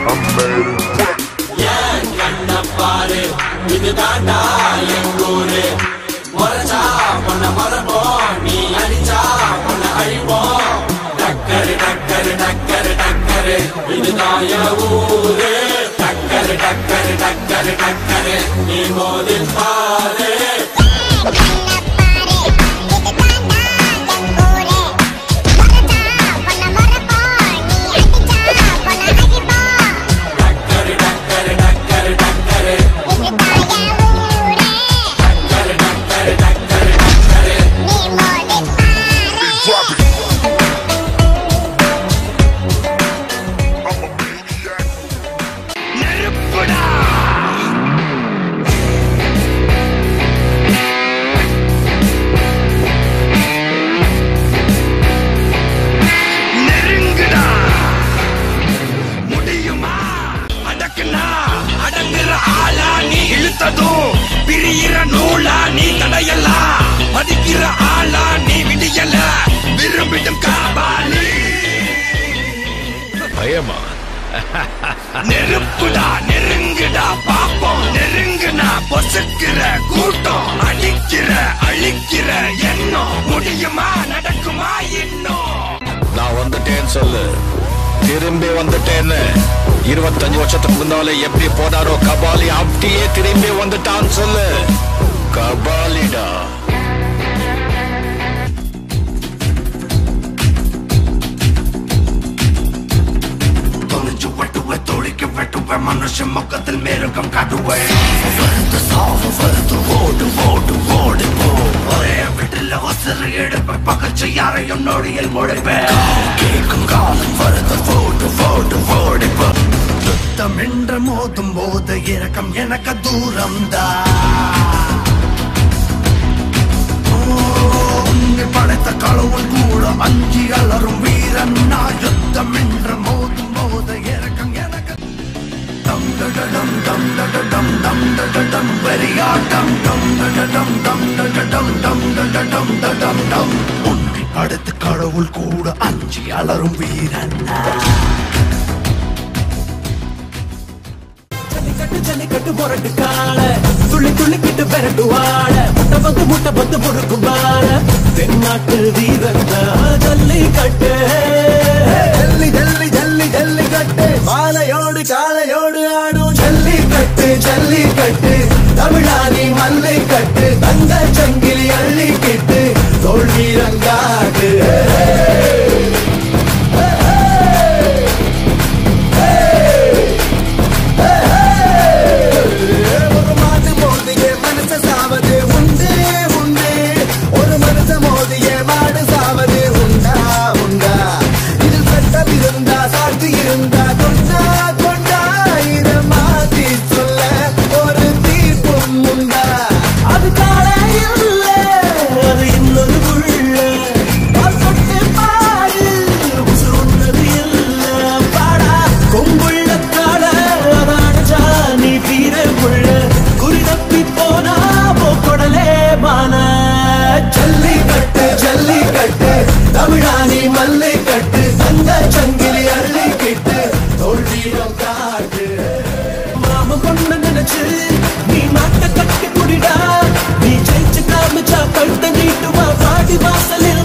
I made it. ஏன் கண்ண பாரு இதுதான்டா எங்கூரு முறைச்சா பொண்ண மறப்போம் நீ அடிச்சா பொண்ண அழிப்போம் டக்கரு டக்கரு டக்கரு டக்கரு இதுதான் என் ஊரு டக்கரு டக்கரு டக்கரு டக்கரு நீ மோதி பாரு டக்கரு டக்கரு டக்கரு டக்கரு டக்கரு டக்கரு டக்கரு டக்கரு Drop it. I'm a maniac. நெருங்குடா முடியுமா அடக்குனா அடங்குற ஆளா நீ இழுத்ததும் பிரியிற நூலா நீ தடையலாம் மதிக்கிற ஆளா நீ விடியல விரும்பிடும் காபாலி பயமா நெருப்புடா நெருங்குடா பாப்போம் நெருங்குனா பொசுக்கிற கூட்டம் அடிக்கிற அழிக்கிற எண்ணம் முடியுமா நடக்குமா இன்னும் நான் வந்துட்டேன்னு சொல்லு திரும்பி வந்துட்டேன்னு இருபத்தஞ்சு வருஷத்துக்கு முன்னால எப்படி போனாரோ கபாலி அப்படியே திரும்பி வந்துட்டான்னு சொல்லு கபாலிடா தொலைஞ்சு வெட்டுவ தொழிக்க வெட்டுவ மனுஷன் முகத்தில் மேருகம் காட்டுவேன் வருது சாவு வருது ஓடு ஓடு ஓடு போ ஒரே வீட்டில் வசதி எடுப்ப பகச்சு யாரையும் நொடியில் முடிப்பேன் கேட்கும் காலம் வருது ஓடு ஓடு ஓடி போ யுத்தம் என்று மோதும் போது இறக்கம் எனக்கு தூரம் உன்னை படைத்த கடவுள் கூட அஞ்சி அலரும் வீரன் நான் யுத்தம் என்று மோதும் போது இறக்கம் எனக்கு டம் டடம் டம் டடம் டம் டடம் வெறியாட்டம் டம் டடம் டம் டடம் டம் டடம் டடம் டம் உன்னை படைத்த கடவுள் கூட அஞ்சி அலரும் வீரன் ஜல்லிக்கட்டு ஜல்லிக்கட்டு முரட்டு கால துள்ளி துள்ளிக்கிட்டு பெரட்டு வாழ முட்டை பந்து முட்டை பந்து முறுக்கு வாழ தென்னாட்டு வீரன் ஜல்லிக்கட்டு ஜல்லி ஜல்லி ஜல்லி ஜல்லிக்கட்டு மாலையோடு காலையோடு ஆடும் ஜல்லிக்கட்டு ஜல்லிக்கட்டு தமிழானி மல்லை கட்டு தங்க சங்கிலி அள்ளிக்கிட்டு தோல் வீரங்காடு ஒரு மாட்டு மோதிய மனச சாவது உண்டு உண்டு ஒரு மனச மோதிய மாடு சாவது உண்டா உண்டா இதில் சட்டம் இருந்தா சாட்சி இருந்தா கொண்டா கொண்டா இதை மாத்தி சொல்ல ஒரு தீர்ப்பும் உண்டா அது காலை இல்ல அது இன்னொரு புள்ள பால் தொட்டு பாரு உசுர் உன்னது இல்ல பாடா கொங்குள்ள கால அதானஜா நீ வீர புள்ள குறி தப்பி போனா போக்கொடலே மான ஜல்லிக்கட்டு ஜல்லிக்கட்டு தமிழானி மல்லை கட்டு தங்க சங்கிலி அள்ளிக்கிட்டு தோல்வியம் காட்டு மாம கொண்டு நினைச்சு நீ நாட்ட கட்டி குடிடா நீ ஜெயிச்சு காமிச்சா கழுத்த நீட்டுவா பாடி வாசலில்